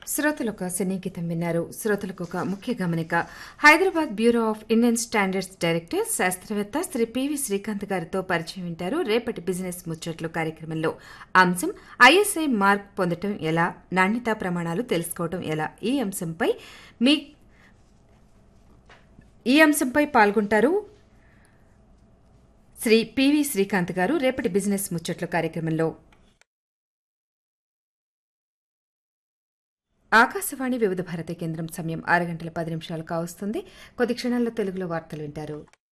శ్రోతలకు సినీ గీతం విన్నారు శ్రోతలకు ఒక ముఖ్య గమనిక Hyderabad bureau of Indian standards director శాస్త్రవేత్త శ్రీ పివి శ్రీకాంత్ గారితో పరిచయం వింటారు రేపటి బిజినెస్ ముచ్చట్లు కార్యక్రమంలో అంశం ఐఎస్ఐ మార్క్ పొందటం ఎలా నాణ్యతా ప్రమాణాలు తెలుసుకోవటం ఎలా ఈ అంశంపై మీ ఈ అంశంపై పాల్గొంటారు శ్రీ పివి శ్రీకాంత్ గారు రేపటి బిజినెస్ ముచ్చట్లు కార్యక్రమంలో ఆకాశవాణి వివిధ భారతి కేంద్రం సమయం ఆరు గంటల పది నిమిషాలు కావస్తుంది కొద్ది క్షణాల్లో తెలుగులో వార్తలు వింటారు